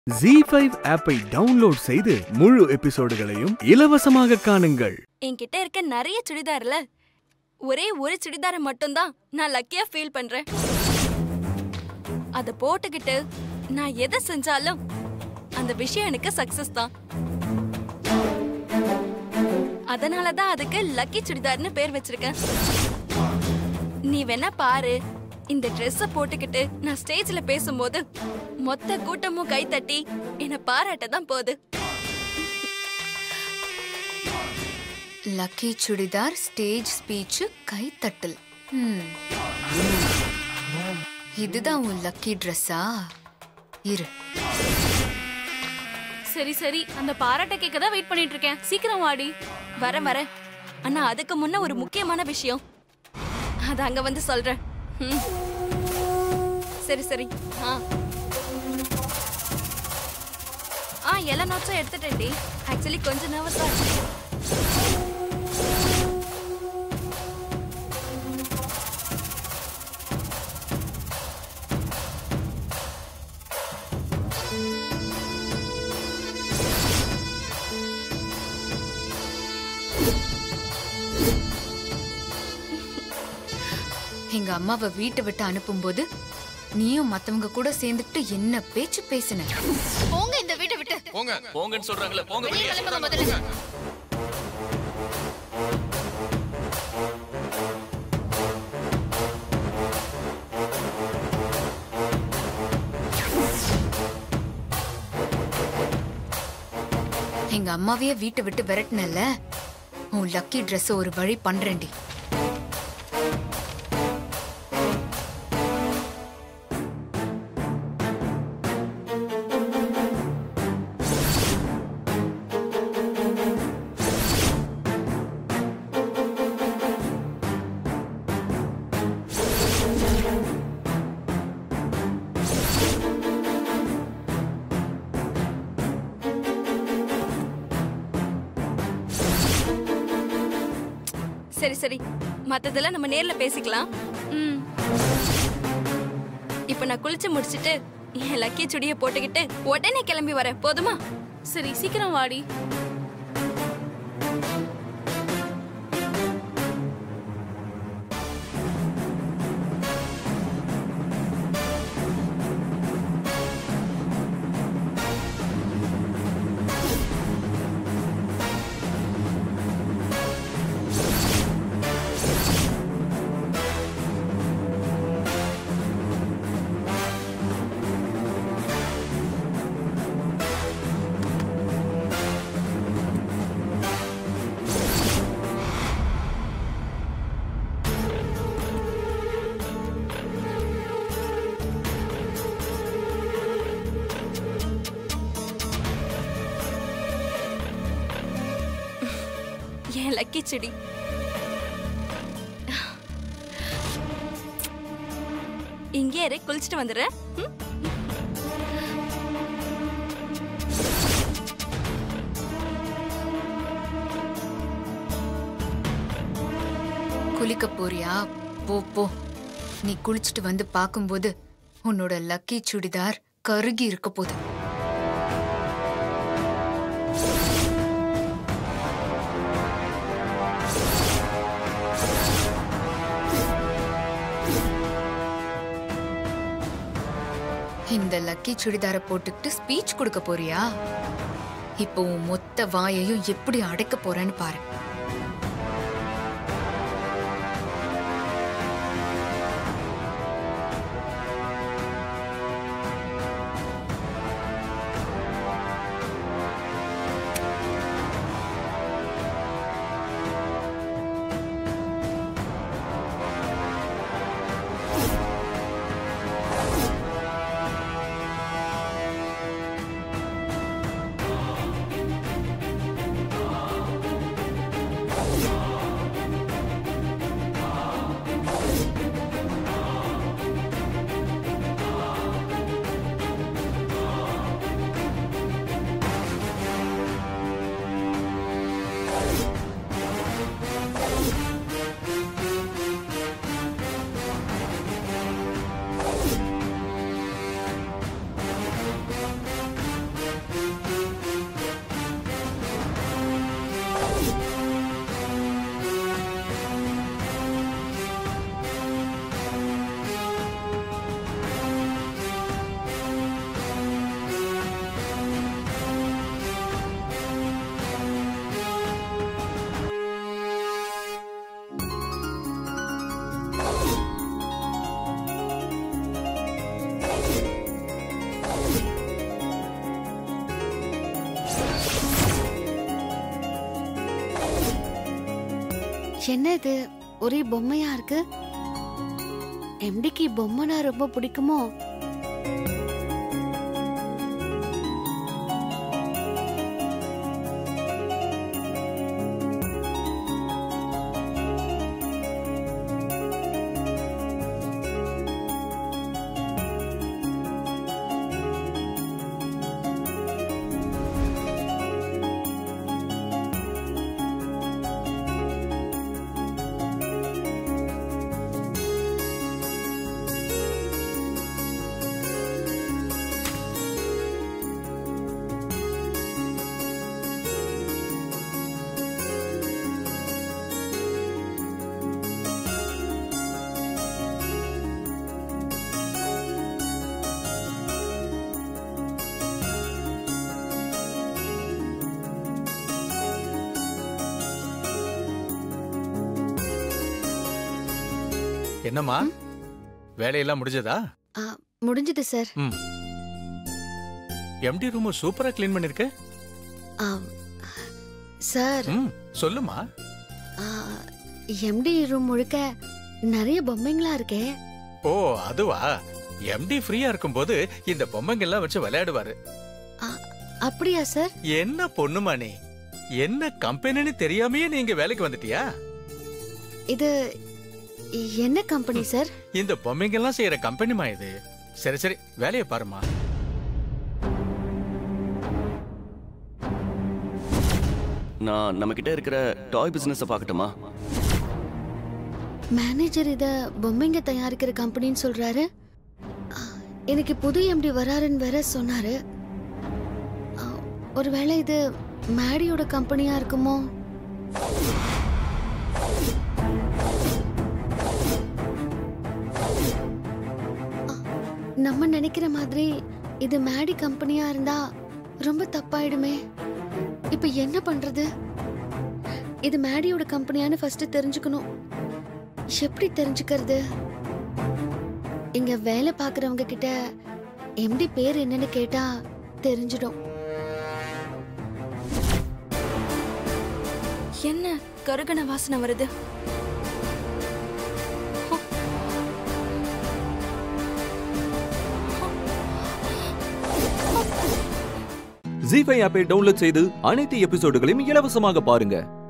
G five ஆப்பை download செய்து முழு எபிசோடுகளையும் இலவசமாக காணுங்கள் என்கிட்ட இருக்க நிறைய சுடிதார்ல ஒரே ஒரு சுடிதாரை மட்டும்தான் நான் லக்கியா ஃபீல் பண்றேன் அத போட்டுக்கிட்டு நான் எதை செஞ்சாலும் அந்த விஷயம் எனக்கு சக்சஸ் தான் அதனால தான் அதுக்கு லக்கி சுடிதார்னு பேர் வச்சிருக்கேன் நீ வேணா பாரு இந்த ட்ரெஸ்ஸ போட்டுக்கிட்டு நான் ஸ்டேஜ்ல பேசும்போது மொத்த கூட்டமும் கை தட்டி என்ன பாராட்ட தான் போகுது லக்கி சுடிதார் ஸ்டேஜ் ஸ்பீச் கைத்தட்டல் ஹம். இதுதான் உன் லக்கி ட்ரெஸ்ஸா இரு சரி சரி அந்த பாராட்ட கேட்க தான் வெயிட் பண்ணிட்டு இருக்கேன் சீக்கிரம் வாடி வரேன் வரேன் அண்ணா அதுக்கு முன்ன ஒரு முக்கியமான விஷயம் அது அங்க வந்து சொல்றேன் ம். சரி சரி ஆ ஆ எல்லா நோட்ஸும் எடுத்துட்டேன்டி ஆக்சுவலி கொஞ்சம் நர்வஸா இருக்கு எங்க அம்மாவை வீட்டை விட்டு அனுப்பும்போது நீயும் மத்தவங்க கூட சேர்ந்துட்டு என்ன பேச்சு பேசின போங்க இந்த வீட்டை விட்டு போங்க போங்கன்னு சொல்றாங்களே போங்க வெளியே வெளியே கிளம்புங்க முதல்ல எங்க அம்மாவையே வீட்டை விட்டு விரட்டினல உன் லக்கி Dress ஒரு வழி பண்றேன்டி சரி சரி மத்ததெல்லாம் நம்ம நேர்ல பேசிக்கலாம் ம் இப்போ நான் குளிச்சு முடிச்சிட்டு என் லக்கி சுடியை போட்டுக்கிட்டு உடனே கிளம்பி வரேன் போதுமா சரி சீக்கிரம் வாடி என் லக்கி சுடி இங்கே இரு குளிச்சுட்டு வந்துடுறேன் ம்? குளிக்க போறியா போ போ நீ குளிச்சுட்டு வந்து பாக்கும்போது உன்னோட லக்கி சுடிதார் கருகி இருக்க போகுது இந்த லக்கி சுடிதாரை போட்டுக்கிட்டு ஸ்பீச் கொடுக்க போறியா இப்போ உன் மொத்த வாயையும் எப்படி அடைக்க போறேன்னு பாரு என்ன இது ஒரே பொம்மையா இருக்கு எம்டிக்கு பொம்மைனா ரொம்ப பிடிக்குமோ என்னம்மா வேலையெல்லாம் முடிஞ்சதா ஆ, முடிஞ்சது சார் எம்டி ரூம் சூப்பரா க்ளீன் பண்ணிருக்க ஆ, சார் ம் சொல்லுமா எம்டி ரூம் முழுக்க நிறைய பொம்மைங்களா இருக்கே ஓ அதுவா எம்டி ஃப்ரீயா இருக்கும்போது இந்த பொம்மைங்க எல்லாம் வச்சு விளையாடுவாரு அப்படியா சார் என்ன பொண்ணுமா நீ என்ன கம்பெனின்னு தெரியாமயே நீங்க வேலைக்கு வந்துட்டியா இது என்ன கம்பெனி சார் இந்த பொம்மைங்க எல்லாம் செய்யற கம்பெனிமா இது சரி சரி வேலையை பாருமா நான் நம்ம கிட்ட இருக்கிற டாய் பிசினஸ் பார்க்கட்டுமா மேனேஜர் இத பொம்மைங்க தயாரிக்கிற கம்பெனின்னு சொல்றாரு ஆ, எனக்கு புது எம்டி வராருன்னு வேற சொன்னாரு ஆ, ஒருவேளை இது மேடியோட கம்பெனியா இருக்குமோ ஆ, நம்ம நினைக்கிற மாதிரி இது மேடி கம்பெனியா இருந்தா ரொம்ப தப்பாயிடுமே இப்ப என்ன பண்றது இது மேடியோட கம்பெனியான்னு ஃபர்ஸ்ட் தெரிஞ்சுக்கணும் எப்படி தெரிஞ்சுக்கிறது இங்க வேலை பார்க்கறவங்க கிட்ட எம்டி பேர் என்னன்னு கேட்டா தெரிஞ்சிடும் என்ன கருகன வாசனை வருது ஜி ஃபைவ் ஆப்பை டவுன்லோட் செய்து அனைத்து எபிசோடுகளையும் இலவசமாக பாருங்க